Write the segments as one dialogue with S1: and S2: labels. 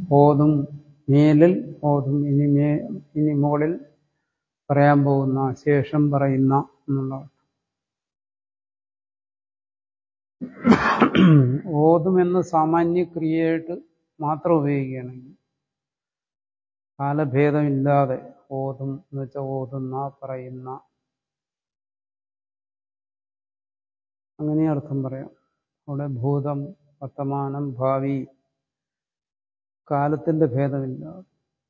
S1: ഓതും മേലിൽ ഓതും ഇനി മേ ഇനി മുകളിൽ പറയാൻ പോകുന്ന ശേഷം പറയുന്ന എന്നുള്ള ഓതുമെന്ന് സാമാന്യ ക്രിയയായിട്ട് മാത്രം ഉപയോഗിക്കുകയാണെങ്കിൽ കാലഭേദമില്ലാതെ ഓതും എന്ന് വെച്ചാൽ ഓതുന്ന പറയുന്ന അങ്ങനെ അർത്ഥം പറയാം അവിടെ ഭൂതം വർത്തമാനം ഭാവി കാലത്തിന്റെ ഭേദമില്ലാതെ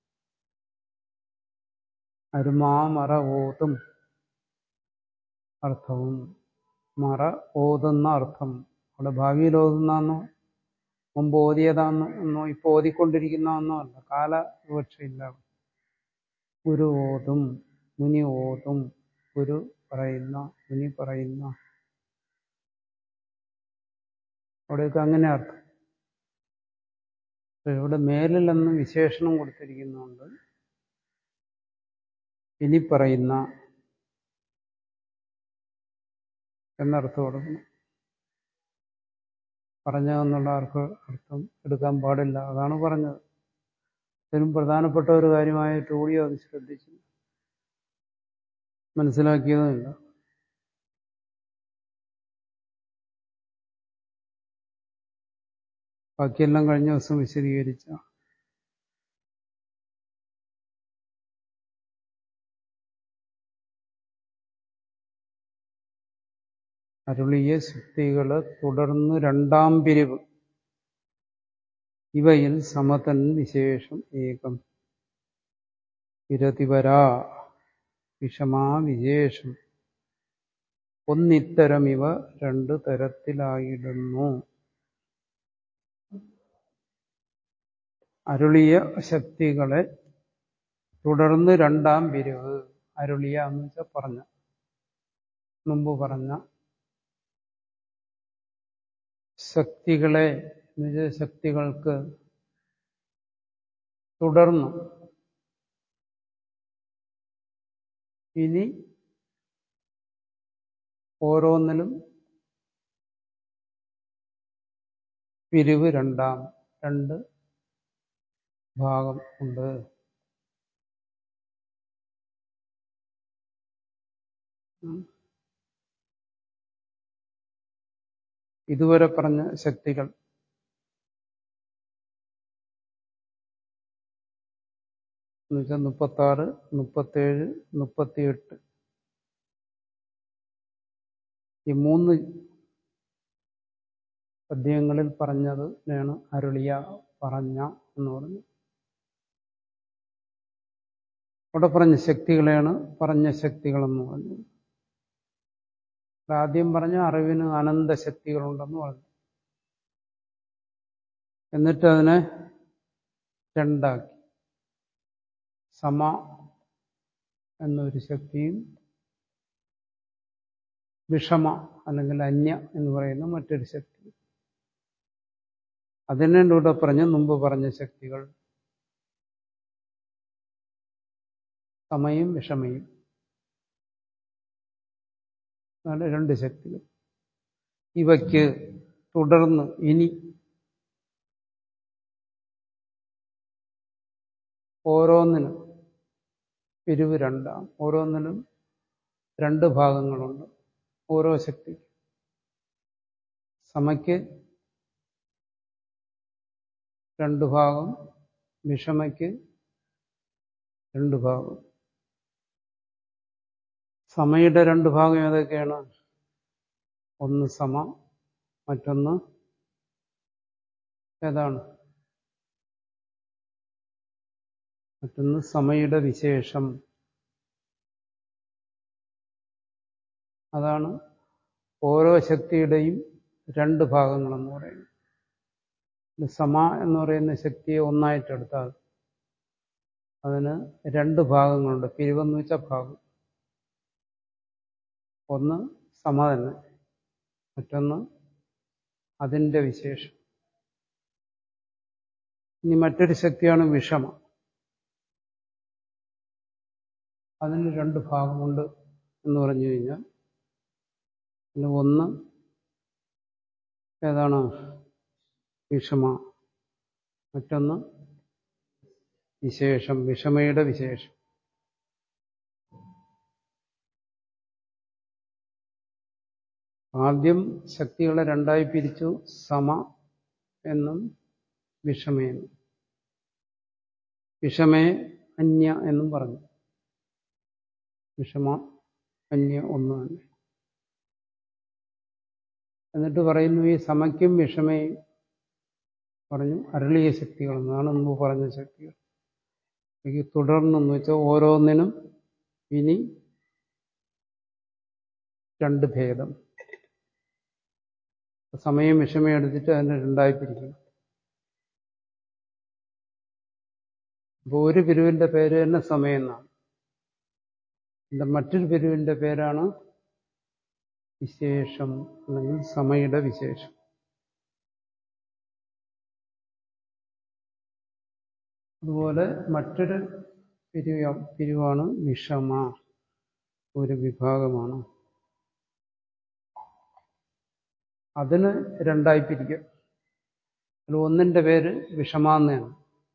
S1: അരുമാ മറ ഓതും അർത്ഥവും മറ ഓതുന്ന അർത്ഥം അവിടെ ഭാവിയിൽ ഓതുന്നോ മുമ്പ് ഓതിയതാന്നോ എന്നോ ഇപ്പൊ ഓതിക്കൊണ്ടിരിക്കുന്നതെന്നോ അല്ല കാല വിവക്ഷയില്ല ഗുരു ഓതും മുനി ഓതും ഗുരു പറയുന്ന മുനി പറയുന്ന അവിടെയൊക്കെ അങ്ങനെ അർത്ഥം ഇവിടെ മേലിലെന്ന് വിശേഷണം കൊടുത്തിരിക്കുന്നുണ്ട് ഇനി പറയുന്ന എന്നർത്ഥം കൊടുക്കണം പറഞ്ഞതെന്നുള്ള ആർക്ക് അർത്ഥം എടുക്കാൻ പാടില്ല അതാണ് പറഞ്ഞത് ഇതിനും പ്രധാനപ്പെട്ട ഒരു കാര്യമായിട്ട് കൂടിയോ അത് ശ്രദ്ധിച്ചു മനസ്സിലാക്കിയതുമില്ല ബാക്കിയെല്ലാം കഴിഞ്ഞ ദിവസം വിശദീകരിച്ച അരുളിയ ശക്തികള് തുടർന്ന് രണ്ടാം പിരിവ് ഇവയിൽ സമതൻ വിശേഷം ഏകം വിരതിവരാ വിഷമാ വിശേഷം ഒന്നിത്തരം ഇവ രണ്ട് തരത്തിലായിടുന്നു അരുളിയ ശക്തികളെ തുടർന്ന് രണ്ടാം പിരിവ് അരുളിയ എന്ന് വെച്ചാൽ പറഞ്ഞ മുമ്പ് പറഞ്ഞ ശക്തികളെ എന്നുവെച്ചാൽ ശക്തികൾക്ക് തുടർന്ന് ഇനി ഓരോന്നിലും പിരിവ് രണ്ടാം രണ്ട് ഭാഗം ഉണ്ട് ഇതുവരെ പറഞ്ഞ ശക്തികൾ എന്നുവെച്ചാൽ മുപ്പത്താറ് മുപ്പത്തേഴ് മുപ്പത്തിയെട്ട് ഈ മൂന്ന് പദ്യങ്ങളിൽ പറഞ്ഞത് ആണ് അരുളിയ പറഞ്ഞ എന്ന് പറഞ്ഞു അവിടെ പറഞ്ഞ ശക്തികളെയാണ് പറഞ്ഞ ശക്തികളെന്ന് പറഞ്ഞു ആദ്യം പറഞ്ഞ അറിവിന് അനന്ത ശക്തികളുണ്ടെന്ന് പറഞ്ഞു എന്നിട്ട് അതിനെ രണ്ടാക്കി സമ എന്നൊരു ശക്തിയും വിഷമ അല്ലെങ്കിൽ അന്യ എന്ന് പറയുന്ന മറ്റൊരു ശക്തി അതിനെ ഇവിടെ പറഞ്ഞ് മുമ്പ് പറഞ്ഞ ശക്തികൾ സമയും വിഷമയും അതാണ് രണ്ട് ശക്തികൾ ഇവയ്ക്ക് തുടർന്ന് ഇനി ഓരോന്നിനും പിരിവ് രണ്ടാം ഓരോന്നിനും രണ്ട് ഭാഗങ്ങളുണ്ട് ഓരോ ശക്തി സമയ്ക്ക് രണ്ട് ഭാഗം വിഷമയ്ക്ക് രണ്ട് ഭാഗം സമയുടെ രണ്ട് ഭാഗം ഏതൊക്കെയാണ് ഒന്ന് സമ മറ്റൊന്ന് ഏതാണ് മറ്റൊന്ന് സമയുടെ വിശേഷം അതാണ് ഓരോ ശക്തിയുടെയും രണ്ട് ഭാഗങ്ങളെന്ന് പറയുന്നത് സമ എന്ന് പറയുന്ന ശക്തിയെ ഒന്നായിട്ടെടുത്താൽ അതിന് രണ്ട് ഭാഗങ്ങളുണ്ട് പിരിവെന്ന് വെച്ചാൽ ഭാഗം ഒന്ന് സമ തന്നെ മറ്റൊന്ന് അതിൻ്റെ വിശേഷം ഇനി മറ്റൊരു ശക്തിയാണ് വിഷമ അതിന് രണ്ട് ഭാഗമുണ്ട് എന്ന് പറഞ്ഞു കഴിഞ്ഞാൽ അതിൽ ഒന്ന് ഏതാണ് വിഷമ മറ്റൊന്ന് വിശേഷം വിഷമയുടെ വിശേഷം ആദ്യം ശക്തികളെ രണ്ടായി പിരിച്ചു സമ എന്നും വിഷമയെന്നും വിഷമേ അന്യ എന്നും പറഞ്ഞു വിഷമ അന്യ ഒന്ന് തന്നെ എന്നിട്ട് പറയുന്നു ഈ സമയ്ക്കും വിഷമയും പറഞ്ഞു അരളിയ ശക്തികൾ എന്നാണ് മുമ്പ് പറഞ്ഞ ശക്തികൾ എനിക്ക് തുടർന്നെന്ന് വെച്ചാൽ ഓരോന്നിനും ഇനി രണ്ട് ഭേദം സമയം വിഷമം എടുത്തിട്ട് അതിനെ രണ്ടായി പിരിക്കണം അപ്പോൾ ഒരു പിരിവിന്റെ പേര് തന്നെ സമയം എന്നാണ് ഇതിന്റെ മറ്റൊരു പിരിവിന്റെ പേരാണ് വിശേഷം അല്ലെങ്കിൽ സമയുടെ വിശേഷം അതുപോലെ മറ്റൊരു പിരിവ് പിരിവാണ് വിഷമ ഒരു വിഭാഗമാണ് അതിന് രണ്ടായി പിരിക്കാം അതിൽ ഒന്നിന്റെ പേര് വിഷമാന്നയാണ്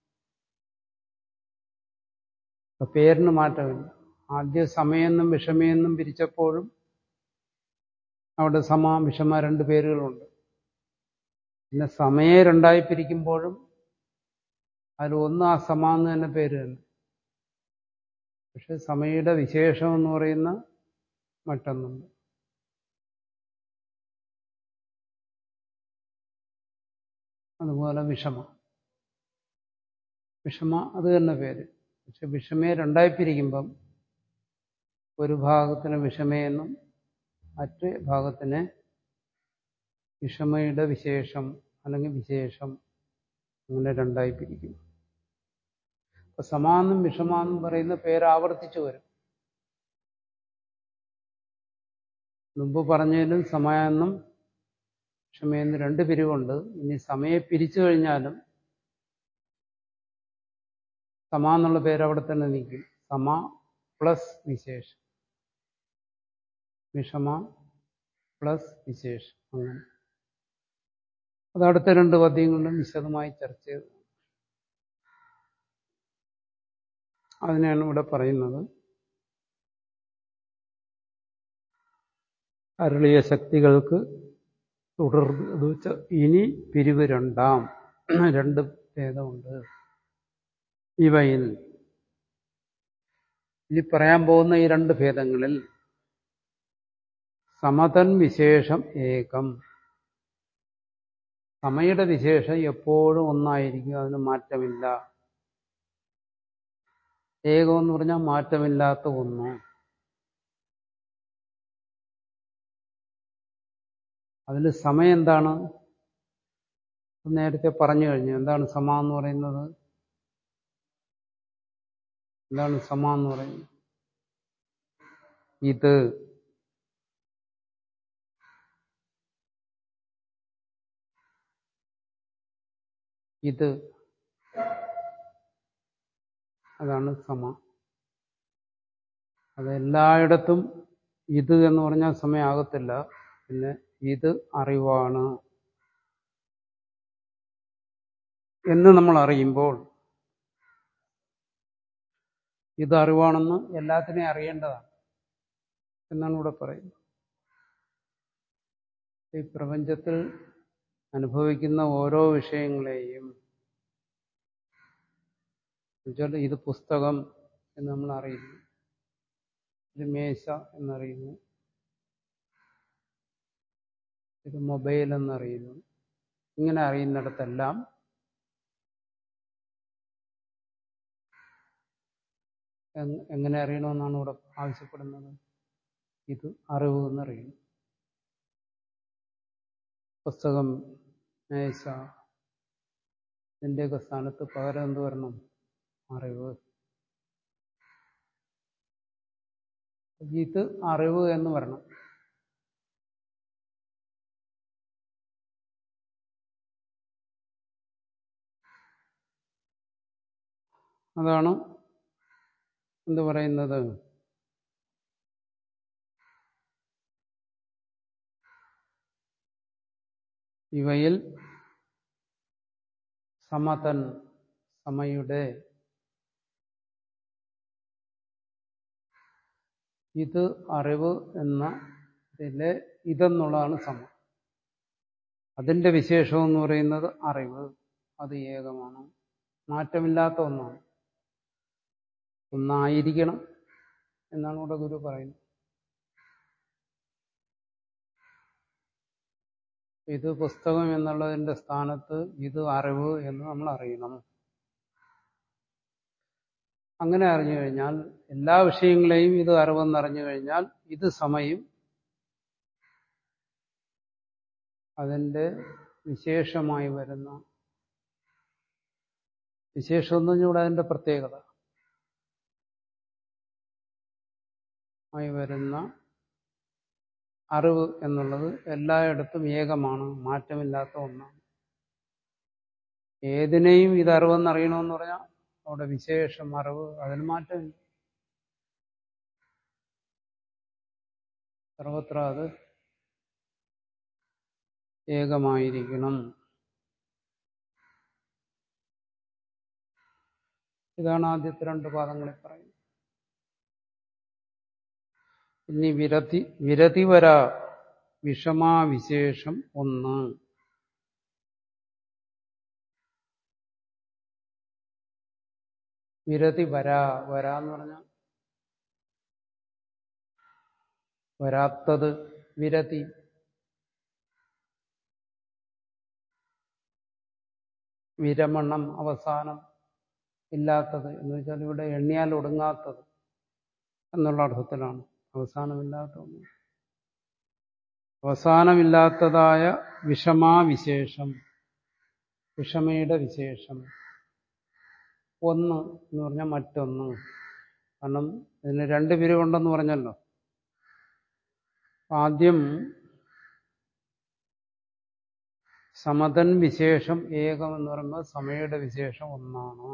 S1: അപ്പൊ പേരിന് മാറ്റമില്ല ആദ്യം സമയെന്നും വിഷമയെന്നും പിരിച്ചപ്പോഴും അവിടെ സമ വിഷമ രണ്ട് പേരുകളുണ്ട് പിന്നെ സമയെ രണ്ടായി പിരിക്കുമ്പോഴും അതിൽ ഒന്ന് ആ സമ എന്ന് തന്നെ പേര് തന്നെ പക്ഷെ സമയുടെ വിശേഷം എന്ന് പറയുന്ന മറ്റൊന്നുണ്ട് അതുപോലെ വിഷമ വിഷമ അത് തന്നെ പേര് പക്ഷെ വിഷമയെ രണ്ടായി പിരിക്കുമ്പം ഒരു ഭാഗത്തിന് വിഷമയെന്നും മറ്റ് ഭാഗത്തിന് വിഷമയുടെ വിശേഷം അല്ലെങ്കിൽ വിശേഷം അങ്ങനെ രണ്ടായി പിരിക്കും അപ്പൊ സമാന്നും വിഷമാന്നും പറയുന്ന പേര് ആവർത്തിച്ചു വരും മുമ്പ് പറഞ്ഞതിലും സമയെന്നും ക്ഷമയെന്ന് രണ്ട് പിരിവുണ്ട് ഇനി സമയെ പിരിച്ചു കഴിഞ്ഞാലും സമ എന്നുള്ള പേര് അവിടെ തന്നെ നിൽക്കും സമ പ്ലസ് വിശേഷം വിഷമ പ്ലസ് വിശേഷം അങ്ങനെ അത് അടുത്ത രണ്ട് പദ്യങ്ങളിലും വിശദമായി ചർച്ച ചെയ്തു അതിനെയാണ് ഇവിടെ പറയുന്നത് അരുളിയ ശക്തികൾക്ക് തുടർ എന്ന് വെച്ചാൽ ഇനി പിരിവ് രണ്ടാം രണ്ട് ഭേദമുണ്ട് ഇവയിൽ ഇനി പറയാൻ പോകുന്ന ഈ രണ്ട് ഭേദങ്ങളിൽ സമതൻ വിശേഷം ഏകം സമയുടെ വിശേഷം എപ്പോഴും ഒന്നായിരിക്കും അതിന് മാറ്റമില്ല ഏകം എന്ന് പറഞ്ഞാൽ മാറ്റമില്ലാത്ത ഒന്ന് അതിൽ സമയം എന്താണ് നേരത്തെ പറഞ്ഞു കഴിഞ്ഞു എന്താണ് സമ എന്ന് പറയുന്നത് എന്താണ് സമ എന്ന് പറയുന്നത് ഇത് ഇത് അതാണ് സമ അത് എല്ലായിടത്തും ഇത് എന്ന് പറഞ്ഞാൽ സമയമാകത്തില്ല പിന്നെ ഇത് അറിവാണ് എന്ന് നമ്മൾ അറിയുമ്പോൾ ഇത് അറിവാണെന്ന് എല്ലാത്തിനെയും അറിയേണ്ടതാണ് എന്നാണ് ഇവിടെ പറയുന്നത് ഈ പ്രപഞ്ചത്തിൽ അനുഭവിക്കുന്ന ഓരോ വിഷയങ്ങളെയും എന്നുവെച്ചാൽ ഇത് പുസ്തകം എന്ന് നമ്മൾ അറിയുന്നു ഇത് മേശ എന്നറിയുന്നു ഇത് മൊബൈൽ എന്നറിയുന്നു ഇങ്ങനെ അറിയുന്നിടത്തെല്ലാം എങ്ങനെ അറിയണമെന്നാണ് ഇവിടെ ആവശ്യപ്പെടുന്നത് ഇത് അറിവ് എന്നറിയുന്നു പുസ്തകം മേശ ഇതിൻ്റെയൊക്കെ സ്ഥാനത്ത് പകരം എന്ത് വരണം അറിവ് ഇത് അറിവ് എന്ന് വരണം അതാണ് എന്ത് പറയുന്നത് ഇവയിൽ സമതൻ സമയുടെ ഇത് അറിവ് എന്ന ഇതിലെ ഇതെന്നുള്ളതാണ് സമം അതിന്റെ വിശേഷം എന്ന് പറയുന്നത് അറിവ് അത് ഏകമാണ് മാറ്റമില്ലാത്ത ഒന്നാണ് ഒന്നായിരിക്കണം എന്നാണ് ഇവിടെ ഗുരു പറയുന്നത് ഇത് പുസ്തകം എന്നുള്ളതിന്റെ സ്ഥാനത്ത് ഇത് അറിവ് എന്ന് നമ്മൾ അറിയണം അങ്ങനെ അറിഞ്ഞു കഴിഞ്ഞാൽ എല്ലാ വിഷയങ്ങളെയും ഇത് അറിവെന്നറിഞ്ഞു കഴിഞ്ഞാൽ ഇത് സമയം അതിൻ്റെ വിശേഷമായി വരുന്ന വിശേഷം എന്ന് പറഞ്ഞാൽ ഇവിടെ അതിൻ്റെ പ്രത്യേകത ആയി വരുന്ന അറിവ് എന്നുള്ളത് എല്ലായിടത്തും ഏകമാണ് മാറ്റമില്ലാത്ത ഒന്നാണ് ഏതിനെയും ഇത് അറിവെന്നറിയണമെന്ന് പറഞ്ഞാൽ അവിടെ വിശേഷം അറിവ് അതിന് മാറ്റമില്ല സർവത്ര അത് ഏകമായിരിക്കണം ഇതാണ് ആദ്യത്തെ രണ്ട് പാദങ്ങളിൽ പറയുന്നത് ഇനി വിരതി വിരതിവര വിഷമാവിശേഷം ഒന്ന് വിരതി വര വര എന്ന് പറഞ്ഞാൽ വരാത്തത് വിരതി വിരമണം അവസാനം ഇല്ലാത്തത് എന്ന് വെച്ചാൽ ഇവിടെ എണ്ണിയാൽ ഒടുങ്ങാത്തത് എന്നുള്ള അർത്ഥത്തിലാണ് അവസാനമില്ലാത്ത ഒന്ന് അവസാനമില്ലാത്തതായ വിഷമാവിശേഷം വിഷമയുടെ വിശേഷം ഒന്ന് എന്ന് പറഞ്ഞാൽ മറ്റൊന്ന് കാരണം ഇതിന് രണ്ട് പിരിവുണ്ടെന്ന് പറഞ്ഞല്ലോ ആദ്യം സമതൻ വിശേഷം ഏകം എന്ന് പറയുമ്പോൾ സമയുടെ വിശേഷം ഒന്നാണ്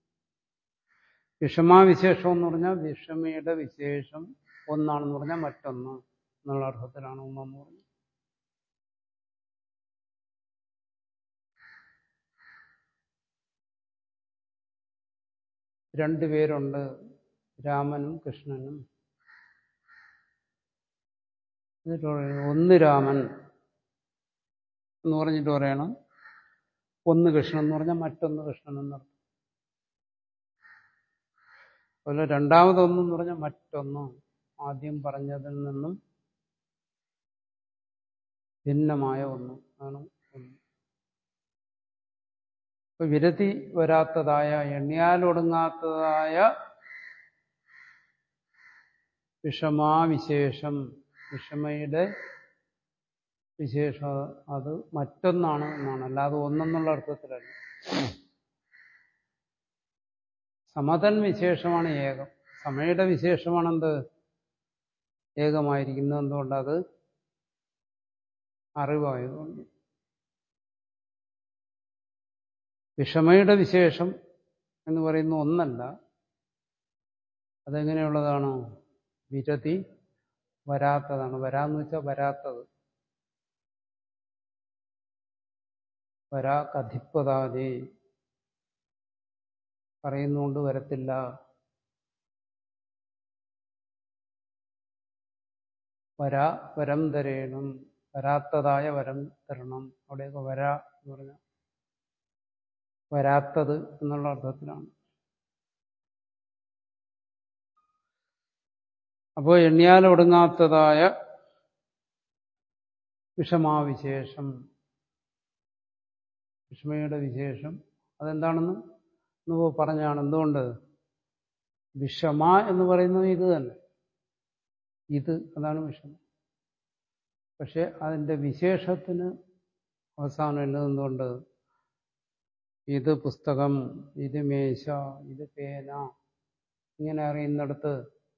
S1: വിഷമാവിശേഷം എന്ന് പറഞ്ഞാൽ വിഷമയുടെ വിശേഷം ഒന്നാണെന്ന് പറഞ്ഞാൽ മറ്റൊന്ന് എന്നുള്ള അർത്ഥത്തിലാണ് ഒന്നെന്ന് പറഞ്ഞത് രണ്ടുപേരുണ്ട് രാമനും കൃഷ്ണനും എന്നിട്ട് പറയുന്നു, ഒന്ന് രാമൻ എന്ന് പറഞ്ഞിട്ട് പറയണം ഒന്ന് കൃഷ്ണൻ എന്ന് പറഞ്ഞാൽ മറ്റൊന്ന് കൃഷ്ണൻ എന്നർത്ഥം അതുപോലെ രണ്ടാമതൊന്നെന്ന് പറഞ്ഞാൽ മറ്റൊന്ന് ആദ്യം പറഞ്ഞതിൽ നിന്നും ഭിന്നമായ ഒന്ന് ആണ് ഒന്ന് ഇപ്പൊ വിരതി വരാത്തതായ എണ്ണിയാലൊടുങ്ങാത്തതായ വിഷമാവിശേഷം വിഷമയുടെ വിശേഷം അത് മറ്റൊന്നാണ് എന്നാണ് അല്ലാതെ ഒന്നെന്നുള്ള അർത്ഥത്തിലല്ല സമതൻ വിശേഷമാണ് ഏകം സമയുടെ വിശേഷമാണെന്ത് ഏകമായിരിക്കുന്നത് എന്തുകൊണ്ട് അത് അറിവായതുകൊണ്ട് വിഷമയുടെ വിശേഷം എന്ന് പറയുന്ന ഒന്നല്ല അതെങ്ങനെയുള്ളതാണ് വിരതി വരാത്തതാണ് വരാന്ന് വെച്ചാൽ വരാത്തത് വരാ കഥിപ്പതാതെ പറയുന്നുകൊണ്ട് വരത്തില്ല വരാ വരം തരേണം വരാത്തതായ വരം തരണം അവിടെയൊക്കെ വരാ എന്ന് പറഞ്ഞ വരാത്തത് എന്നുള്ള അർത്ഥത്തിലാണ് അപ്പോൾ എണ്ണിയാൽ ഒടുങ്ങാത്തതായ വിഷമാവിശേഷം വിഷമയുടെ വിശേഷം അതെന്താണെന്ന് എന്ന് പറഞ്ഞാണ് എന്തുകൊണ്ട് വിഷമ എന്ന് പറയുന്നത് ഇത് തന്നെ ഇത് അതാണ് വിഷമം പക്ഷെ അതിൻ്റെ വിശേഷത്തിന് അവസാനം ഉള്ളത് എന്തുകൊണ്ട് ഇത് പുസ്തകം ഇത് മേശ ഇത് പേന ഇങ്ങനെ അറിയുന്നിടത്ത്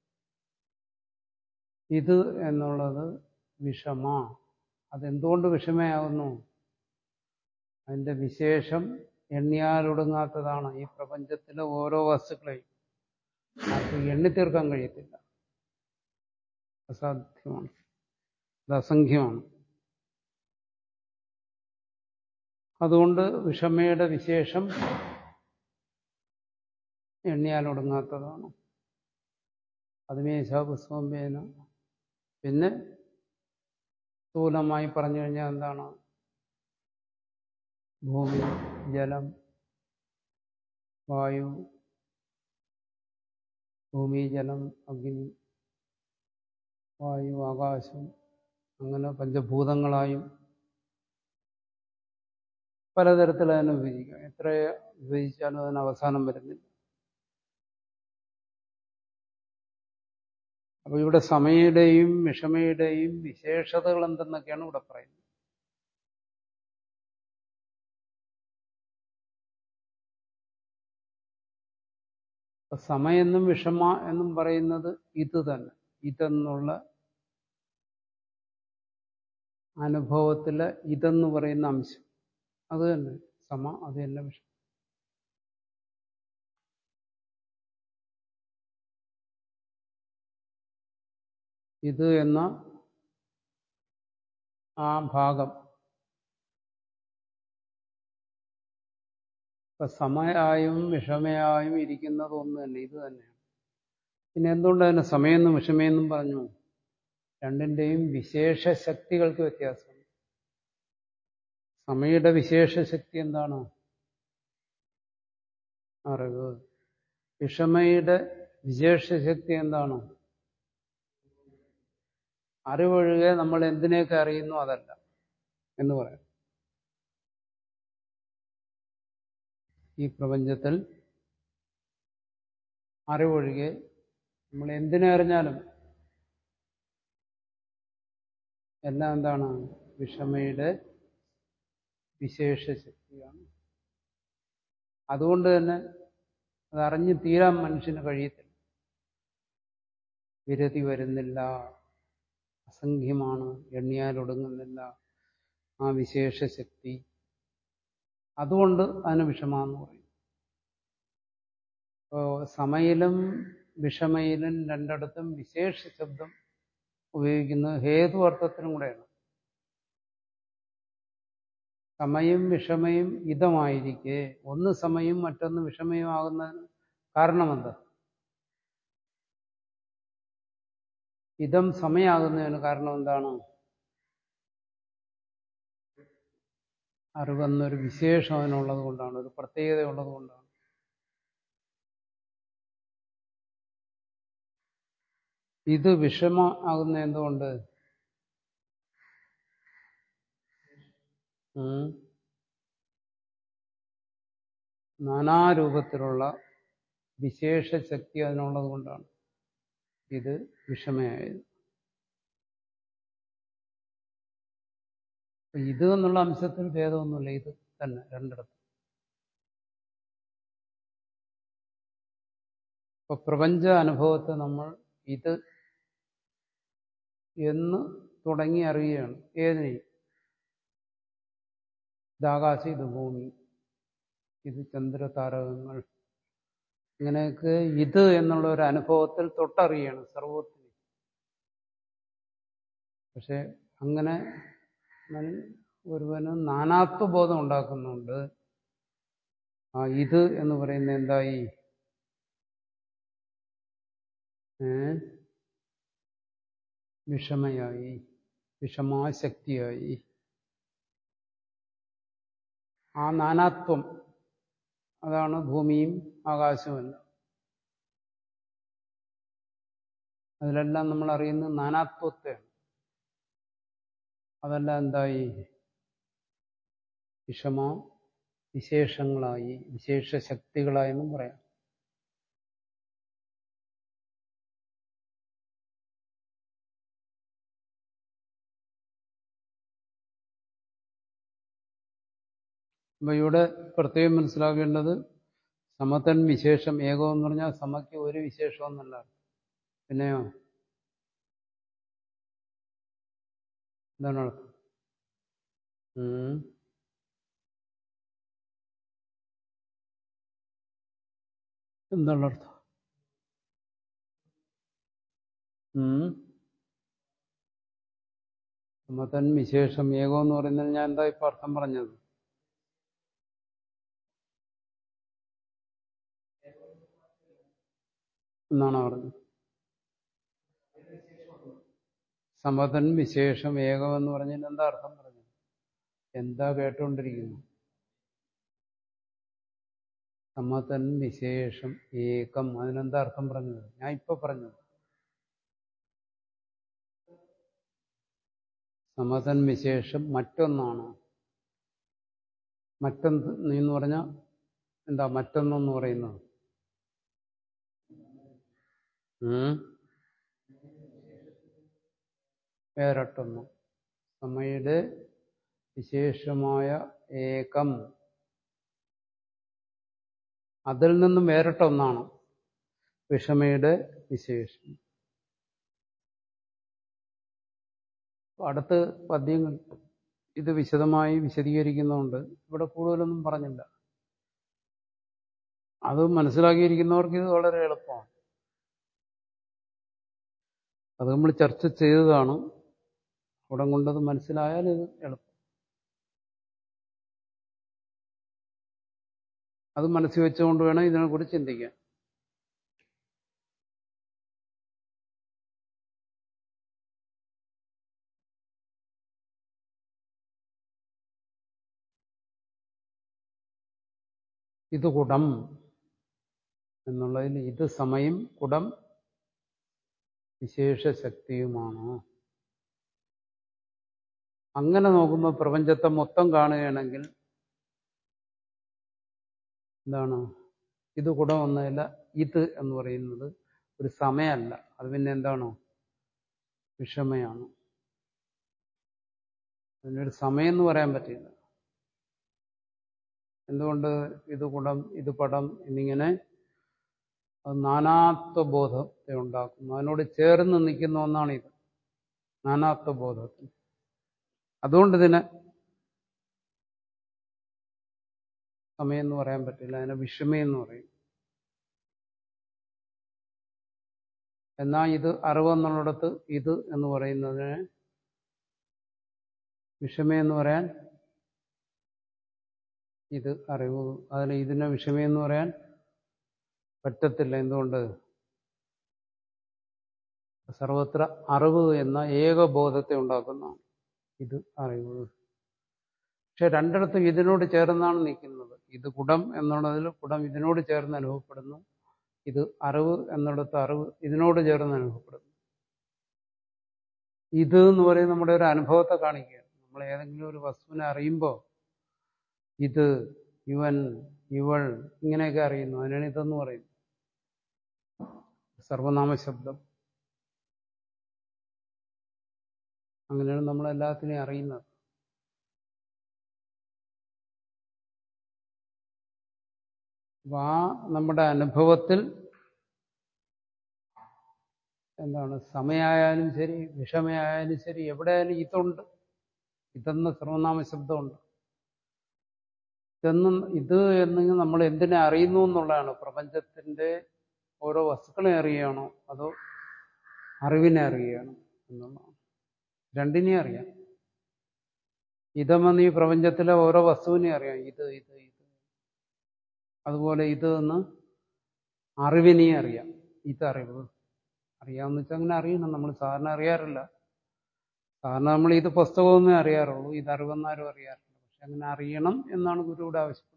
S1: ഇത് എന്നുള്ളത് വിഷമ അതെന്തുകൊണ്ട് വിഷമയാകുന്നു അതിൻ്റെ വിശേഷം എണ്ണിയാലൊടുങ്ങാത്തതാണ് ഈ പ്രപഞ്ചത്തിലെ ഓരോ വസ്തുക്കളെയും ആർക്കും എണ്ണിത്തീർക്കാൻ കഴിയത്തില്ല അസാധ്യമാണ് അത് അസംഖ്യമാണ് അതുകൊണ്ട് വിഷമയുടെ വിശേഷം എണ്ണിയാലൊടുങ്ങാത്തതാണ് പതിമേശ പുസ്തകമ്പേന പിന്നെ സ്ഥൂലമായി പറഞ്ഞു കഴിഞ്ഞാൽ എന്താണ് ഭൂമി ജലം വായു ഭൂമി ജലം അഗ്നി വായു ആകാശം അങ്ങനെ പഞ്ചഭൂതങ്ങളായും പലതരത്തിൽ അതിനെ വിഭജിക്കാം എത്ര വിഭജിച്ചാലും അതിന് അവസാനം വരുന്നില്ല അപ്പൊ ഇവിടെ സമയുടെയും വിഷമയുടെയും വിശേഷതകൾ എന്തെന്നൊക്കെയാണ് ഇവിടെ പറയുന്നത് അപ്പൊ സമയെന്നും വിഷമ എന്നും പറയുന്നത് ഇത് തന്നെ ഇതെന്നുള്ള അനുഭവത്തിലെ ഇതെന്ന് പറയുന്ന അംശം അത് തന്നെ സമ അത് തന്നെ വിഷമം ഇത് എന്ന ആ ഭാഗം ഇപ്പൊ സമയായും വിഷമയായും ഇരിക്കുന്നത് ഒന്ന് തന്നെ ഇത് തന്നെയാണ് പിന്നെ എന്തുകൊണ്ട് അതിന് സമയെന്നും വിഷമയെന്നും പറഞ്ഞു രണ്ടിന്റെയും വിശേഷ ശക്തികൾക്ക് വ്യത്യാസമുണ്ട് സമയുടെ വിശേഷ ശക്തി എന്താണ് അറിവ് വിഷമയുടെ വിശേഷ ശക്തി എന്താണ് അറിവൊഴികെ നമ്മൾ എന്തിനെയൊക്കെ അറിയുന്നു അതല്ല എന്ന് പറയാം ഈ പ്രപഞ്ചത്തിൽ അറിവൊഴികെ നമ്മൾ എന്തിനെ അറിഞ്ഞാലും എല്ലാം എന്താണ് വിഷമയുടെ വിശേഷ ശക്തിയാണ് അതുകൊണ്ട് തന്നെ അത് അറിഞ്ഞു തീരാൻ മനുഷ്യന് കഴിയത്തില്ല വിരതി വരുന്നില്ല അസംഖ്യമാണ് എണ്ണിയാൽ ഒടുങ്ങുന്നില്ല ആ വിശേഷ ശക്തി അതുകൊണ്ട് അതിന് വിഷമാന്ന് പറയും ഇപ്പോ സമയിലും വിഷമയിലും രണ്ടിടത്തും വിശേഷ ശബ്ദം ഉപയോഗിക്കുന്നത് ഹേതു അർത്ഥത്തിനും കൂടെയാണ് സമയും വിഷമയും ഇതമായിരിക്കെ ഒന്ന് സമയും മറ്റൊന്ന് വിഷമയും ആകുന്നതിന് കാരണമെന്താ ഇതം സമയാകുന്നതിന് കാരണം എന്താണ് അറിവെന്നൊരു വിശേഷം അതിനുള്ളത് കൊണ്ടാണ് ഒരു പ്രത്യേകത ഉള്ളത് കൊണ്ടാണ് ഇത് വിഷമ ആകുന്ന എന്തുകൊണ്ട് ഉം. നാനാരൂപത്തിലുള്ള വിശേഷ ശക്തി അതിനുള്ളത് കൊണ്ടാണ് ഇത് വിഷമയായത് അപ്പൊ ഇത് എന്നുള്ള അംശത്തിൽ ഭേദമൊന്നുമില്ല ഇത് തന്നെ രണ്ടിടത്തും ഇപ്പൊ പ്രപഞ്ച അനുഭവത്തെ നമ്മൾ ഇത് എന്ന് തുടങ്ങി അറിയുകയാണ് ഏതിനെയും ഇത് ആകാശം ഇത് ഭൂമി ഇത് ചന്ദ്രതാരകങ്ങൾ ഇങ്ങനെയൊക്കെ ഇത് എന്നുള്ള ഒരു അനുഭവത്തിൽ തൊട്ടറിയാണ് സർവത്തിന് പക്ഷെ അങ്ങനെ മൻ- ഒരുവന് നാനാത്വബോധം ഉണ്ടാക്കുന്നുണ്ട് ആ ഇത് എന്ന് പറയുന്നത് എന്തായി ഏ വിഷമയായി വിഷമാശക്തിയായി ആ നാനാത്വം അതാണ് ഭൂമിയും ആകാശവുമല്ല അതിലെല്ലാം നമ്മൾ അറിയുന്നത് നാനാത്വത്തെയാണ് അതെല്ലാം എന്തായി വിഷമ വിശേഷങ്ങളായി വിശേഷ ശക്തികളായെന്നും പറയാം അപ്പൊ ഇവിടെ പ്രത്യേകം മനസ്സിലാക്കേണ്ടത് സമതൻ വിശേഷം ഏകം എന്ന് പറഞ്ഞാൽ സമയ്ക്ക് ഒരു വിശേഷമൊന്നല്ല പിന്നെയോ എന്താണ് അർത്ഥം ഉം. എന്താണ് അർത്ഥം ഉം. സമതൻ വിശേഷം ഏകം എന്ന് പറയുന്നതിന് ഞാൻ എന്താ ഇപ്പൊ അർത്ഥം പറഞ്ഞത് എന്നാണ് പറഞ്ഞത് സമതൻ വിശേഷം ഏകം എന്ന് പറഞ്ഞതിന് എന്താ അർത്ഥം പറഞ്ഞു എന്താ കേട്ടുകൊണ്ടിരിക്കുന്നു സമതൻ വിശേഷം ഏകം അതിനെന്താ അർത്ഥം പറഞ്ഞത് ഞാൻ ഇപ്പൊ പറഞ്ഞത് സമതൻ വിശേഷം മറ്റൊന്നാണ് മറ്റൊന്ന് എന്ന് പറഞ്ഞാൽ എന്താ മറ്റൊന്നെന്ന് പറയുന്നത് ഉം? വേറിട്ടൊന്ന് സമയുടെ വിശേഷമായ ഏകം അതിൽ നിന്നും വേറിട്ട ഒന്നാണ് വിഷമയുടെ വിശേഷം അടുത്ത പദ്യങ്ങൾ ഇത് വിശദമായി വിശദീകരിക്കുന്നുണ്ട് ഇവിടെ കൂടുതലൊന്നും പറഞ്ഞില്ല അത് മനസ്സിലാക്കിയിരിക്കുന്നവർക്ക് ഇത് വളരെ എളുപ്പമാണ് അത് നമ്മൾ ചർച്ച ചെയ്തതാണ് അവിടെ കൊണ്ടത് മനസ്സിലായാൽ ഇത് എളുപ്പം അത് മനസ്സിൽ വെച്ചുകൊണ്ട് വേണം ഇതിനെക്കുറിച്ച് ചിന്തിക്കാൻ ഇത് കുടം എന്നുള്ളതിൽ ഇത് സമയം കുടം വിശേഷ ശക്തിയുമാണ് അങ്ങനെ നോക്കുമ്പോൾ പ്രപഞ്ചത്തെ മൊത്തം കാണുകയാണെങ്കിൽ എന്താണ് ഇത് കുടം ഒന്നല്ല ഇത് എന്ന് പറയുന്നത് ഒരു സമയമല്ല അത് പിന്നെ എന്താണ് വിഷമയാണ് അതിനൊരു സമയം എന്ന് പറയാൻ പറ്റില്ല എന്തുകൊണ്ട് ഇത് കുടം ഇത് പടം എന്നിങ്ങനെ അത് നാനാത്വ ബോധത്തെ ഉണ്ടാക്കുന്നു അതിനോട് ചേർന്ന് നിൽക്കുന്ന ഒന്നാണ് ഇത് നാനാത്വ ബോധത്തിന് അതുകൊണ്ട് ഇതിനെ സമയം എന്ന് പറയാൻ പറ്റില്ല അതിനെ വിഷമം എന്ന് പറയും എന്നാൽ ഇത് അറിവെന്നുള്ളിടത്ത് ഇത് എന്ന് പറയുന്നതിന് വിഷമം എന്ന് പറയാൻ ഇത് അറിവ് അതിന് ഇതിനെ വിഷമം എന്ന് പറയാൻ പറ്റത്തില്ല എന്തുകൊണ്ട് സർവത്ര അറിവ് എന്ന ഏകബോധത്തെ ഉണ്ടാക്കുന്നതാണ് ഇത് അറിവ് പക്ഷെ രണ്ടിടത്തും ഇതിനോട് ചേർന്നാണ് നിൽക്കുന്നത് ഇത് കുടം എന്നുള്ളതിൽ കുടം ഇതിനോട് ചേർന്ന് അനുഭവപ്പെടുന്നു ഇത് അറിവ് എന്നിടത്ത് അറിവ് ഇതിനോട് ചേർന്ന് അനുഭവപ്പെടുന്നു ഇത് എന്ന് പറയുന്നത് നമ്മുടെ ഒരു അനുഭവത്തെ കാണിക്കുകയാണ് നമ്മൾ ഏതെങ്കിലും ഒരു വസ്തുവിനെ അറിയുമ്പോൾ ഇത് ഇവൻ ഇവൾ ഇങ്ങനെയൊക്കെ അറിയുന്നു അതിനാണ് ഇതെന്ന് പറയുന്നത് സർവനാമ ശബ്ദം അങ്ങനെയാണ് നമ്മൾ എല്ലാത്തിനെയും അറിയുന്നത് അപ്പൊ ആ നമ്മുടെ അനുഭവത്തിൽ എന്താണ് സമയായാലും ശരി വിഷമയായാലും ശരി എവിടെയായാലും ഇതുണ്ട് ഇതെന്ന സർവനാമ ശബ്ദമുണ്ട് ഇതെന്നും ഇത് എന്നെങ്കിൽ നമ്മൾ എന്തിനെ അറിയുന്നു എന്നുള്ളതാണ് പ്രപഞ്ചത്തിന്റെ ഓരോ വസ്തുക്കളെ അറിയുകയാണോ അതോ അറിവിനെ അറിയുകയാണോ എന്നുള്ളതാണ് രണ്ടിനെ അറിയാം ഇതെന്ന് ഈ പ്രപഞ്ചത്തിലെ ഓരോ വസ്തുവിനെ അറിയാം ഇത് ഇത് ഇത് അതുപോലെ ഇത് എന്ന് അറിവിനെ അറിയാം ഇതറിവ് അറിയാമെന്ന് വെച്ചാൽ അങ്ങനെ അറിയണം നമ്മൾ സാധാരണ അറിയാറില്ല സാധാരണ നമ്മൾ ഇത് പുസ്തകമൊന്നേ അറിയാറുള്ളൂ ഇത് അറിവെന്നാരും അറിയാറില്ല പക്ഷെ അങ്ങനെ അറിയണം എന്നാണ് ഗുരുവിടെ ആവശ്യപ്പെടുന്നത്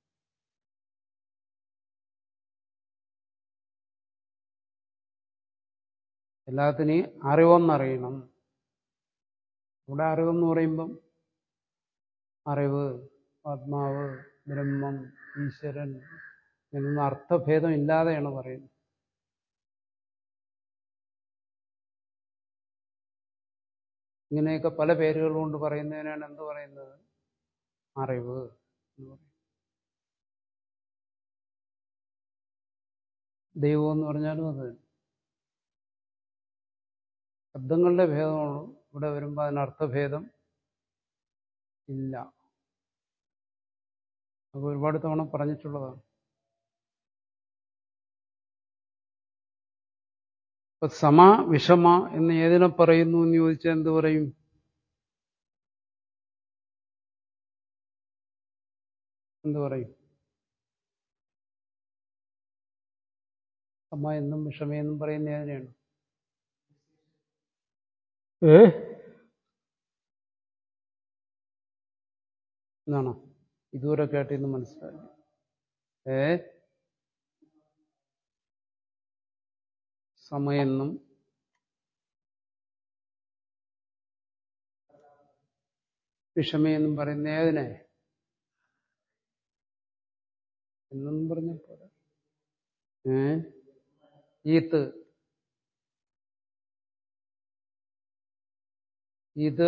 S1: എല്ലാത്തിനെയും അറിവെന്നറിയണം ഇവിടെ അറിവെന്ന് പറയുമ്പം അറിവ് ആത്മാവ് ബ്രഹ്മം ഈശ്വരൻ എന്നൊന്നും അർത്ഥഭേദം ഇല്ലാതെയാണ് പറയുന്നത് ഇങ്ങനെയൊക്കെ പല പേരുകൾ കൊണ്ട് പറയുന്നതിനാണ് എന്ത് പറയുന്നത് അറിവ് എന്ന് പറയും ദൈവം എന്ന് പറഞ്ഞാലും അത് തന്നെ. ശബ്ദങ്ങളുടെ ഭേദമുള്ളൂ ഇവിടെ വരുമ്പോൾ അതിന് അർത്ഥഭേദം ഇല്ല അത് ഒരുപാട് തവണ പറഞ്ഞിട്ടുള്ളതാണ് ഇപ്പൊ സമ വിഷമ എന്ന് ഏതിനെ പറയുന്നു എന്ന് ചോദിച്ചാൽ എന്ത് പറയും എന്ത് പറയും സമ എന്നും വിഷമ എന്നും പറയുന്ന ഏതിനെയാണ് ഏ എന്നാണോ ഇതുവരെ കേട്ടിന്ന് മനസ്സിലായി ഏ സമയെന്നും വിഷമയെന്നും പറയുന്ന ഏതിനെ എന്നൊന്നും പറഞ്ഞപ്പോ ഏ ഈത്ത് ഇത്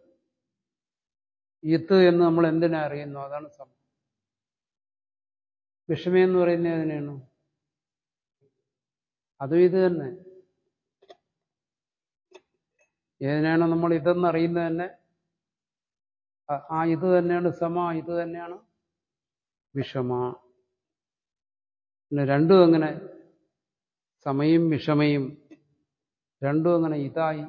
S1: ഈത്ത് എന്ന് നമ്മൾ എന്തിനാ അറിയുന്നു അതാണ് സമം വിഷമയെന്ന് പറയുന്നത് ഏതിനാണ് അതും ഇത് തന്നെ ഏതിനാണ് നമ്മൾ ഇതെന്ന് അറിയുന്നത് തന്നെ ആ ഇത് തന്നെയാണ് സമ ഇത് തന്നെയാണ് വിഷമ പിന്നെ രണ്ടും എങ്ങനെ സമയും വിഷമയും രണ്ടും അങ്ങനെ ഇതായി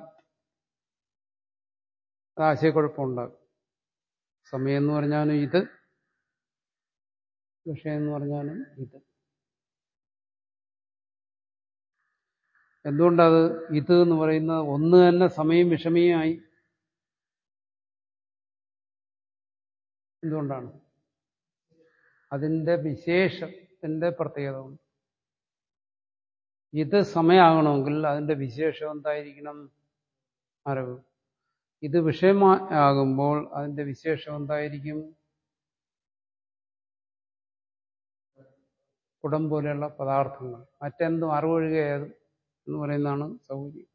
S1: അത് ആശയക്കുഴപ്പമുണ്ടാകും സമയം എന്ന് പറഞ്ഞാലും ഇത് വിഷയം എന്ന് പറഞ്ഞാലും ഇത് എന്തുകൊണ്ടത് ഇത് എന്ന് പറയുന്നത് ഒന്ന് തന്നെ സമയം വിഷമയുമായി എന്തുകൊണ്ടാണ് അതിൻ്റെ വിശേഷത്തിന്റെ പ്രത്യേകത കൊണ്ട് ഇത് സമയമാകണമെങ്കിൽ അതിന്റെ വിശേഷം എന്തായിരിക്കണം അറിവ് ഇത് വിഷയമാകുമ്പോൾ അതിന്റെ വിശേഷം എന്തായിരിക്കും കുടം പോലെയുള്ള പദാർത്ഥങ്ങൾ മറ്റെന്തും അറിവൊഴുകയത് എന്ന് പറയുന്നതാണ് സൗകര്യം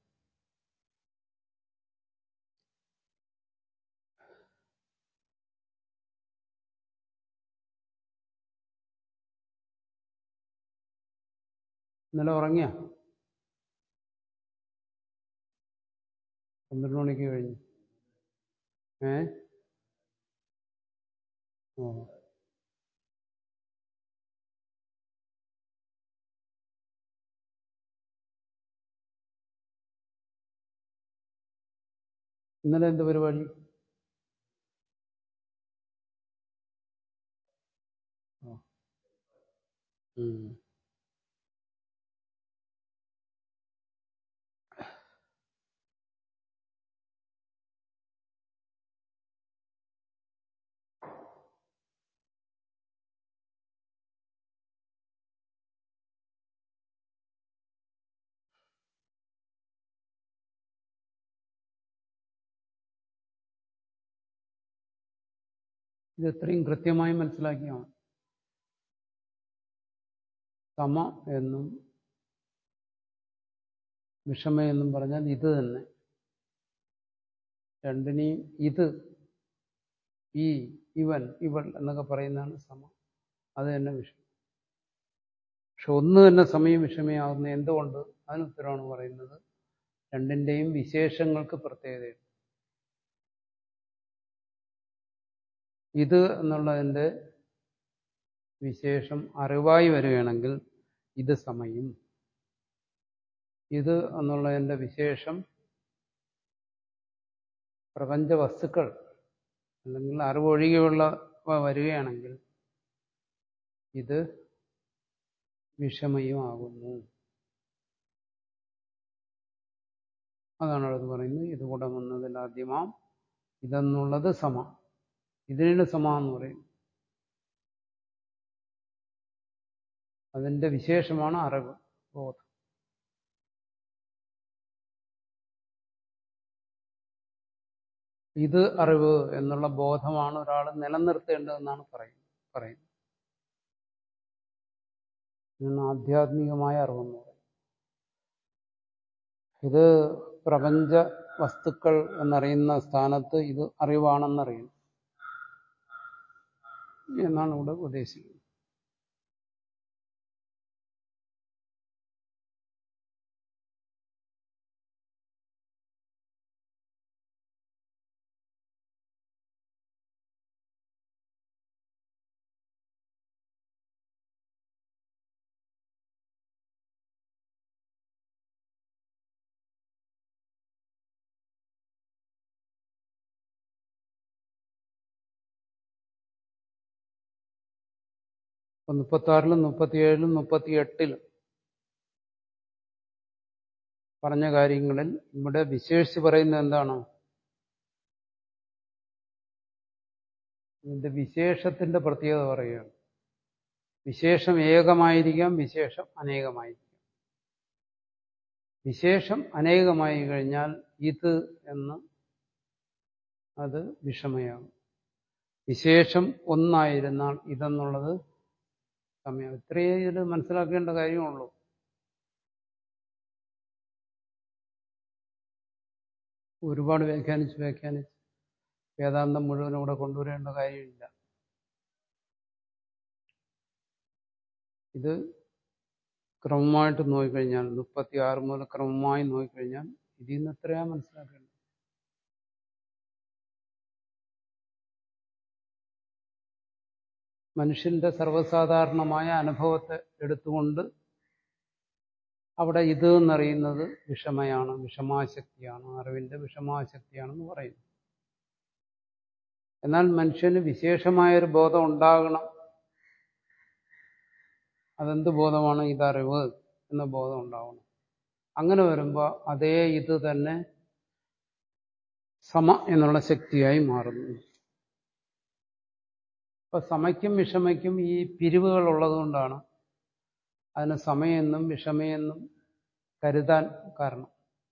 S1: ഇന്നലെ ഉറങ്ങിയ പന്ത്രണ്ട് മണിക്ക് കഴിഞ്ഞു ഏ ഓ ഇന്നലെ എന്ത് പരിപാടി ഉം. ഇത് എത്രയും കൃത്യമായി മനസ്സിലാക്കിയാണ് സമ എന്നും വിഷമ എന്നും പറഞ്ഞാൽ ഇത് തന്നെ രണ്ടിനെയും ഇത് ഈ ഇവൻ ഇവൾ എന്നൊക്കെ പറയുന്നതാണ് സമ അത് തന്നെ വിഷമം പക്ഷെ ഒന്ന് തന്നെ സമയം വിഷമയാകുന്ന എന്തുകൊണ്ട് അതിന് ഉത്തരവാണ് പറയുന്നത് രണ്ടിന്റെയും വിശേഷങ്ങൾക്ക് പ്രത്യേകതയുണ്ട് ഇത് എന്നുള്ളതിൻ്റെ വിശേഷം അറിവായി വരികയാണെങ്കിൽ ഇത് സമയം ഇത് എന്നുള്ളതിൻ്റെ വിശേഷം പ്രപഞ്ച വസ്തുക്കൾ അല്ലെങ്കിൽ അറിവൊഴികെയുള്ള വരികയാണെങ്കിൽ ഇത് വിഷമയുമാകുന്നു അതാണ് അത് പറയുന്നത് ഇത് കൂടെ വന്നതിൽ ആദ്യമാം ഇതെന്നുള്ളത് സമ ഇതിനാണ് സമ എന്ന് പറയുന്നത് അതിന്റെ വിശേഷമാണ് അറിവ് ബോധം ഇത് അറിവ് എന്നുള്ള ബോധമാണ് ഒരാൾ നിലനിർത്തേണ്ടതെന്നാണ് പറയുന്നത് പറയുന്നത് ഇതാണ് ആധ്യാത്മികമായ അറിവെന്ന് പറയുന്നത് ഇത് പ്രപഞ്ച വസ്തുക്കൾ എന്നറിയുന്ന സ്ഥാനത്ത് ഇത് അറിവാണെന്നറിയുന്നു എന്നാണ് ഇവിടെ ഉദ്ദേശിക്കുന്നത് ഇപ്പൊ മുപ്പത്തി ആറിലും മുപ്പത്തിയേഴിലും മുപ്പത്തി എട്ടിലും പറഞ്ഞ കാര്യങ്ങളിൽ ഇവിടെ വിശേഷിച്ച് പറയുന്നത് എന്താണ് ഇതിന്റെ വിശേഷത്തിന്റെ പ്രത്യേകത പറയുകയാണ് വിശേഷം ഏകമായിരിക്കാം വിശേഷം അനേകമായിരിക്കാം വിശേഷം അനേകമായി കഴിഞ്ഞാൽ ഇത് എന്ന് അത് വിഷമയാകും വിശേഷം ഒന്നായിരുന്നാൽ ഇതെന്നുള്ളത് സമയം ഇത്രയേ ഇതിൽ മനസ്സിലാക്കേണ്ട കാര്യമുള്ളൂ ഒരുപാട് വ്യാഖ്യാനിച്ച് വ്യാഖ്യാനിച്ച് വേദാന്തം മുഴുവനും ഇവിടെ കൊണ്ടുവരേണ്ട കാര്യമില്ല ഇത് ക്രമമായിട്ട് നോക്കിക്കഴിഞ്ഞാൽ മുപ്പത്തി ആറ് മുതൽ ക്രമമായി നോക്കിക്കഴിഞ്ഞാൽ ഇതിൽ നിന്ന് എത്രയാ മനസ്സിലാക്കേണ്ടത് മനുഷ്യന്റെ സർവ്വസാധാരണമായ അനുഭവത്തെ എടുത്തുകൊണ്ട് അവിടെ ഇത് എന്നറിയുന്നത് വിഷമയാണ് വിഷമാശക്തിയാണ് അറിവിന്റെ വിഷമാശക്തിയാണെന്ന് പറയുന്നു എന്നാൽ മനുഷ്യന് വിശേഷമായൊരു ബോധം ഉണ്ടാകണം അതെന്ത് ബോധമാണ് ഇതറിവ് എന്ന ബോധം ഉണ്ടാവണം അങ്ങനെ വരുമ്പോൾ അതേ ഇത് തന്നെ സമ എന്നുള്ള ശക്തിയായി മാറുന്നു അപ്പൊ സമയ്ക്കും വിഷമയ്ക്കും ഈ പിരിവുകൾ ഉള്ളതുകൊണ്ടാണ് അതിന് സമയെന്നും വിഷമയെന്നും കരുതാൻ കാരണം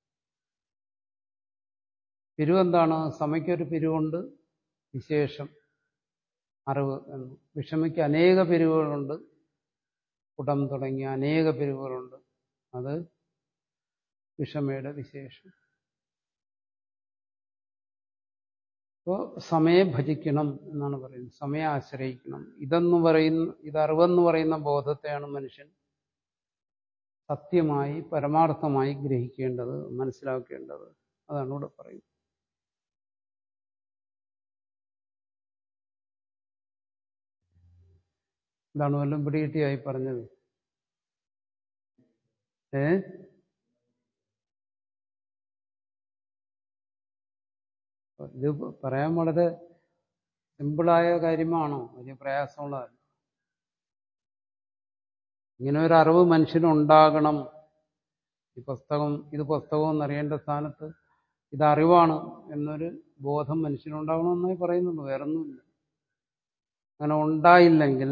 S1: പിരിവെന്താണ് സമയ്ക്കൊരു പിരിവുണ്ട് വിശേഷം അറിവ് എന്ന് വിഷമയ്ക്ക് അനേക പിരിവുകളുണ്ട് കുടം തുടങ്ങിയ അനേക പിരിവുകളുണ്ട് അത് വിഷമയുടെ വിശേഷം അപ്പോൾ സമയെ ഭജിക്കണം എന്നാണ് പറയുന്നത് സമയെ ആശ്രയിക്കണം ഇതെന്ന് പറയുന്ന ഇതറിവെന്ന് പറയുന്ന ബോധത്തെയാണ് മനുഷ്യൻ സത്യമായി പരമാർത്ഥമായി ഗ്രഹിക്കേണ്ടത് മനസ്സിലാക്കേണ്ടത് അതാണ് ഇവിടെ പറയുന്നത് എന്താണ് വല്ലതും പിടികിട്ടിയായി പറഞ്ഞത് ഏ ഇത് പറയാൻ വളരെ സിമ്പിളായ കാര്യമാണോ വലിയ പ്രയാസമുള്ളതല്ല ഇങ്ങനെ ഒരു അറിവ് മനുഷ്യനുണ്ടാകണം ഈ പുസ്തകം ഇത് പുസ്തകം എന്നറിയേണ്ട സ്ഥാനത്ത് ഇത് അറിവാണ് എന്നൊരു ബോധം മനുഷ്യനുണ്ടാകണമെന്നായി പറയുന്നുള്ളൂ വേറൊന്നുമില്ല അങ്ങനെ ഉണ്ടായില്ലെങ്കിൽ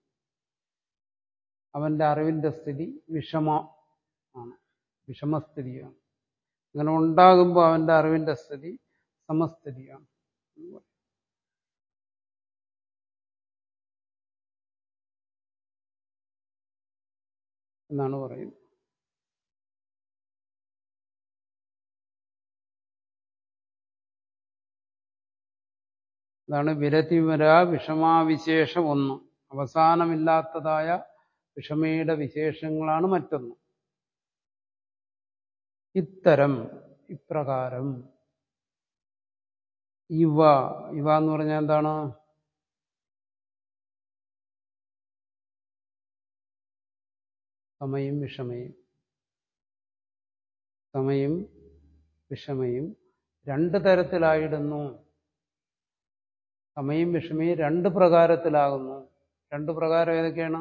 S1: അവന്റെ അറിവിന്റെ സ്ഥിതി വിഷമ ആണ് വിഷമസ്ഥിതിയാണ് അങ്ങനെ ഉണ്ടാകുമ്പോൾ അവന്റെ അറിവിന്റെ സ്ഥിതി സമസ്ഥിതിയാണ് എന്നാണ് പറയുന്നത് അതാണ് വിരതിവര വിഷമാവിശേഷം ഒന്ന് അവസാനമില്ലാത്തതായ വിഷമയുടെ വിശേഷങ്ങളാണ് മറ്റൊന്ന് ഇത്തരം ഇപ്രകാരം ഇവ ഇവ എന്ന് പറഞ്ഞാൽ എന്താണ് സമയും വിഷമയും സമയും വിഷമയും രണ്ട് തരത്തിലായിടുന്നു സമയും വിഷമയും രണ്ട് പ്രകാരത്തിലാകുന്നു രണ്ട് പ്രകാരം ഏതൊക്കെയാണ്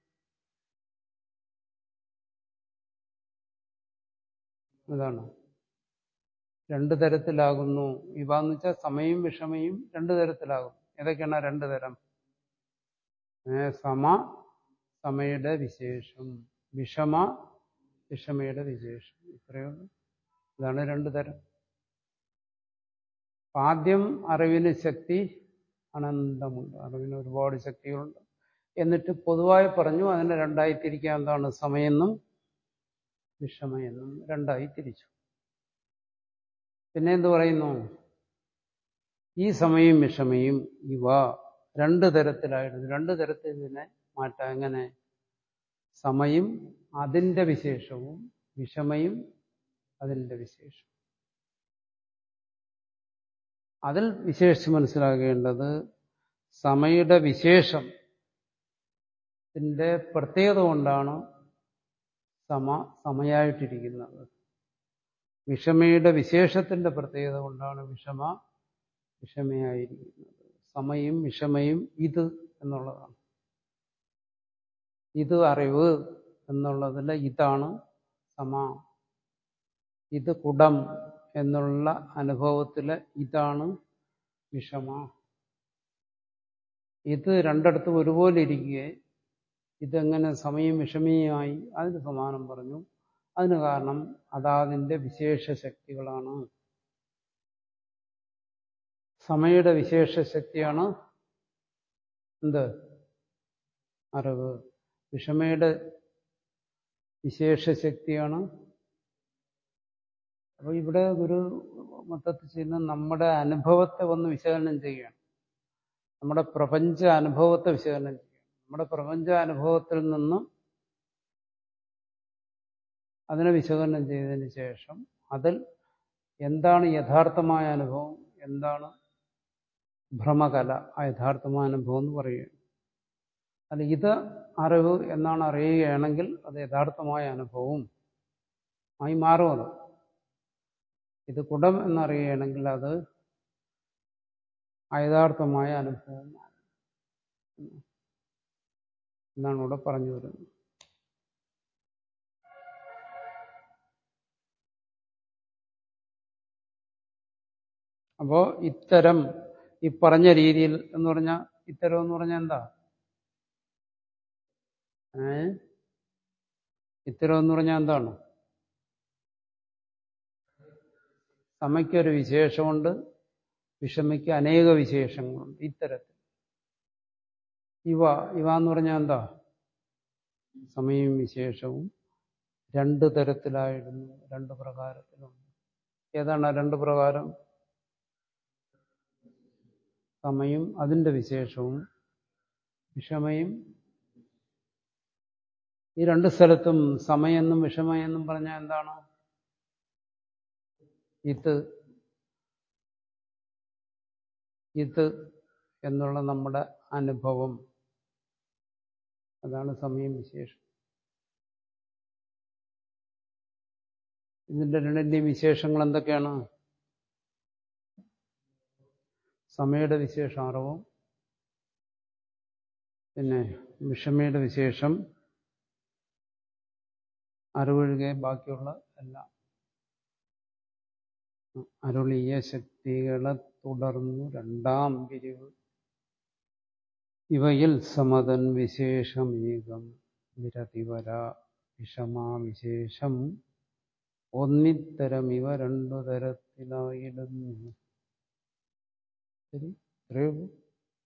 S1: അതാണ് രണ്ട് തരത്തിലാകുന്നു ഇവ എന്ന് വെച്ചാൽ സമയും വിഷമയും രണ്ട് തരത്തിലാകും ഏതൊക്കെയാണ് രണ്ട് തരം സമ സമയുടെ വിശേഷം വിഷമ വിഷമയുടെ വിശേഷം ഇത്രയേ ഉള്ളൂ ഇതാണ് രണ്ട് തരം ആദ്യം അറിവിന് ശക്തി അനന്തമുണ്ട് അറിവിന് ഒരുപാട് ശക്തികളുണ്ട് എന്നിട്ട് പൊതുവായി പറഞ്ഞു അതിനെ രണ്ടായി തിരിക്കാൻ എന്താണ് സമയെന്നും വിഷമയെന്നും രണ്ടായി തിരിച്ചു പിന്നെ എന്ത് പറയുന്നു ഈ സമയും വിഷമയും ഇവ രണ്ട് തരത്തിലായിരുന്നു രണ്ട് തരത്തിൽ ഇതിനെ മാറ്റാം എങ്ങനെ സമയും അതിൻ്റെ വിശേഷവും വിഷമയും അതിൻ്റെ വിശേഷം അതിൽ വിശേഷിച്ച് മനസ്സിലാക്കേണ്ടത് സമയുടെ വിശേഷം ത്തിൻ്റെ പ്രത്യേകത കൊണ്ടാണ് സമ സമയായിട്ടിരിക്കുന്നത് വിഷമയുടെ വിശേഷത്തിന്റെ പ്രത്യേകത കൊണ്ടാണ് വിഷമ വിഷമയായിരിക്കുന്നത് സമയും വിഷമയും ഇത് എന്നുള്ളതാണ് ഇത് അറിവ് എന്നുള്ളതിൽ ഇതാണ് സമ ഇത് കുടം എന്നുള്ള അനുഭവത്തിലെ ഇതാണ് വിഷമ ഇത് രണ്ടിടത്തും ഒരുപോലെ ഇരിക്കുകയെ ഇതെങ്ങനെ സമയം വിഷമീയമായി അതിന് സമാനം പറഞ്ഞു അതിന് കാരണം അതാതിൻ്റെ വിശേഷ ശക്തികളാണ് സമയുടെ വിശേഷ ശക്തിയാണ് എന്ത് അറിവ് വിഷമയുടെ വിശേഷ ശക്തിയാണ് അപ്പോൾ ഇവിടെ ഗുരു മൊത്തത്തിൽ ചെയ്യുന്ന നമ്മുടെ അനുഭവത്തെ ഒന്ന് വിശകലനം ചെയ്യുകയാണ് നമ്മുടെ പ്രപഞ്ച അനുഭവത്തെ വിശകലനം ചെയ്യുകയാണ് നമ്മുടെ പ്രപഞ്ച അനുഭവത്തിൽ നിന്നും അതിനെ വിശകലനം ചെയ്തതിന് ശേഷം അതിൽ എന്താണ് യഥാർത്ഥമായ അനുഭവം എന്താണ് ഭ്രമകല ആ യഥാർത്ഥമായ അനുഭവം എന്ന് പറയുകയാണ് അല്ല ഇത് അറിവ് എന്നാണ് അറിയുകയാണെങ്കിൽ അത് യഥാർത്ഥമായ അനുഭവവും ആയി മാറും അത് ഇത് കുടം എന്നറിയുകയാണെങ്കിൽ അത് അയഥാർത്ഥമായ അനുഭവം എന്നാണ് ഇവിടെ പറഞ്ഞു വരുന്നത് അപ്പോ ഇത്തരം ഈ പറഞ്ഞ രീതിയിൽ എന്ന് പറഞ്ഞാൽ ഇത്തരം എന്ന് പറഞ്ഞാൽ എന്താ ഏ ഇത്തരം എന്ന് പറഞ്ഞാൽ എന്താണ് സമയ്ക്കൊരു വിശേഷമുണ്ട് വിഷമയ്ക്ക് അനേക വിശേഷങ്ങളുണ്ട് ഇത്തരത്തിൽ ഇവ ഇവ എന്ന് പറഞ്ഞാൽ എന്താ സമയവും വിശേഷവും രണ്ട് തരത്തിലായിരുന്നു രണ്ട് പ്രകാരത്തിലുണ്ട് ഏതാണ് ആ രണ്ട് പ്രകാരം സമയം അതിൻ്റെ വിശേഷവും വിഷമയും ഈ രണ്ട് സ്ഥലത്തും സമയെന്നും വിഷമയെന്നും പറഞ്ഞാൽ എന്താണ് ഇത് ഇത് എന്നുള്ള നമ്മുടെ അനുഭവം അതാണ് സമയം വിശേഷം ഇതിൻ്റെ രണ്ടിൻ്റെയും വിശേഷങ്ങൾ എന്തൊക്കെയാണ് സമയയുടെ വിശേഷം അറിവും പിന്നെ വിഷമയുടെ വിശേഷം അറിവൊഴികെ ബാക്കിയുള്ള എല്ലാം അരുളിയ ശക്തികളെ തുടർന്നു രണ്ടാം പിരിവ് ഇവയിൽ സമതൻ വിശേഷമേകം നിരതിവര വിഷമാവിശേഷം ഒന്നിത്തരം ഇവ രണ്ടു തരത്തിലായിടുന്നു ശരി ഇത്രയേ ഉള്ളൂ